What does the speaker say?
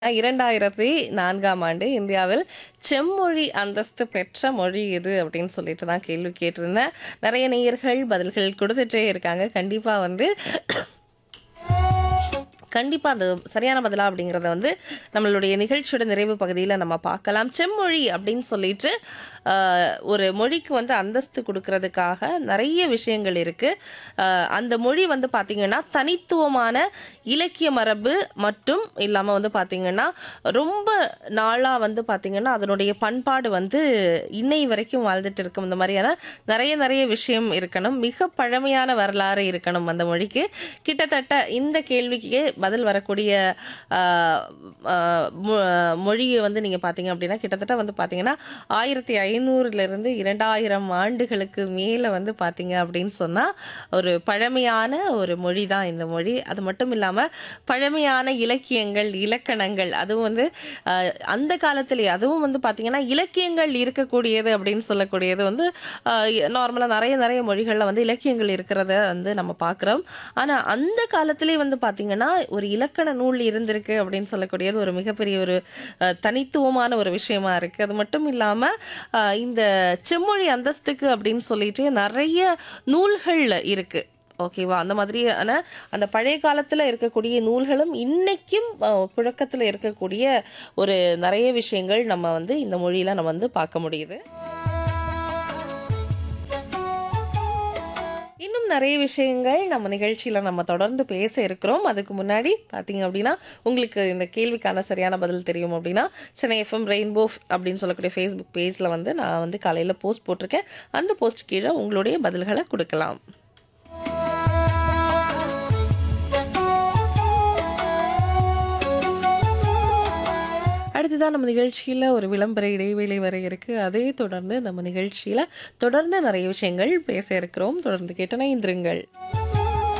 இரண்டாயிரத்தி நான்காம் ஆண்டு இந்தியாவில் செம்மொழி அந்தஸ்து பெற்ற மொழி எது அப்படின்னு சொல்லிட்டு தான் கேள்வி கேட்டிருந்தேன் நிறைய நேயர்கள் பதில்கள் கொடுத்துட்டே இருக்காங்க கண்டிப்பா வந்து கண்டிப்பாக அது சரியான பதிலா அப்படிங்கிறத வந்து நம்மளுடைய நிகழ்ச்சியோட நிறைவு பகுதியில் நம்ம பார்க்கலாம் செம்மொழி அப்படின்னு சொல்லிட்டு ஆஹ், ஒரு மொழிக்கு வந்து அந்தஸ்து கொடுக்கறதுக்காக நிறைய விஷயங்கள் இருக்குது அந்த மொழி வந்து பார்த்திங்கன்னா தனித்துவமான இலக்கிய மரபு மற்றும் இல்லாமல் வந்து பார்த்திங்கன்னா ரொம்ப நாளாக வந்து பார்த்திங்கன்னா அதனுடைய பண்பாடு வந்து இன்னை வரைக்கும் வாழ்ந்துட்டு இருக்கும் இந்த மாதிரியான நிறைய நிறைய விஷயம் இருக்கணும் மிக பழமையான வரலாறு இருக்கணும் அந்த மொழிக்கு கிட்டத்தட்ட இந்த கேள்விக்கு பதில் வரக்கூடிய ஆஹ், ஆஹ், மொ- மொழியை வந்து நீங்கள் பார்த்தீங்க அப்படின்னா கிட்டத்தட்ட வந்து பார்த்தீங்கன்னா ஆயிரத்தி ஐநூறுலேருந்து இரண்டாயிரம் ஆண்டுகளுக்கு மேலே வந்து பார்த்தீங்க அப்படின்னு சொன்னால் ஒரு பழமையான ஒரு மொழி தான் இந்த மொழி அது மட்டும் இல்லாமல் பழமையான இலக்கியங்கள் இலக்கணங்கள் அதுவும் வந்து ஆஹ், அந்த காலத்திலே அதுவும் வந்து பார்த்தீங்கன்னா இலக்கியங்கள் இருக்கக்கூடியது அப்படின்னு சொல்லக்கூடியது வந்து நார்மலாக நிறைய நிறைய மொழிகளில் வந்து இலக்கியங்கள் இருக்கிறத வந்து நம்ம பார்க்குறோம் ஆனால் அந்த காலத்திலே வந்து பார்த்தீங்கன்னா ஒரு இலக்கண நூல் இருந்திருக்கு அப்படின்னு சொல்லக்கூடியது ஒரு மிகப்பெரிய ஒரு ஆஹ், தனித்துவமான ஒரு விஷயமா இருக்குது அது மட்டும் இல்லாமல் இந்த செம்மொழி அந்தஸ்துக்கு அப்படின்னு சொல்லிட்டு நிறைய நூல்கள் இருக்குது ஓகேவா அந்த மாதிரியான அந்த பழைய காலத்தில் இருக்கக்கூடிய நூல்களும் இன்னைக்கும் அஹ், புழக்கத்தில் இருக்கக்கூடிய ஒரு நிறைய விஷயங்கள் நம்ம வந்து இந்த மொழியில் நம்ம வந்து பார்க்க முடியுது இன்னும் நிறைய விஷயங்கள் நம்ம நிகழ்ச்சியில் நம்ம தொடர்ந்து பேச இருக்கிறோம் அதுக்கு முன்னாடி பார்த்தீங்க அப்படின்னா உங்களுக்கு இந்த கேள்விக்கான சரியான பதில் தெரியும் அப்படின்னா சென்னை எஃப்எம் ரெயின்போ அப்படின்னு சொல்லக்கூடிய ஃபேஸ்புக் பேஜில் வந்து நான் வந்து காலையில் போஸ்ட் போட்டிருக்கேன் அந்த போஸ்ட் கீழே உங்களுடைய பதில்களை கொடுக்கலாம் அடுத்ததான் நம்ம நிகழ்ச்சியில் ஒரு விளம்பர இடைவேளை வர இருக்கு அதே தொடர்ந்து நம்ம நிகழ்ச்சியில் தொடர்ந்து நிறைய விஷயங்கள் பேச இருக்கிறோம் தொடர்ந்து கேட்டன இந்திருங்கள்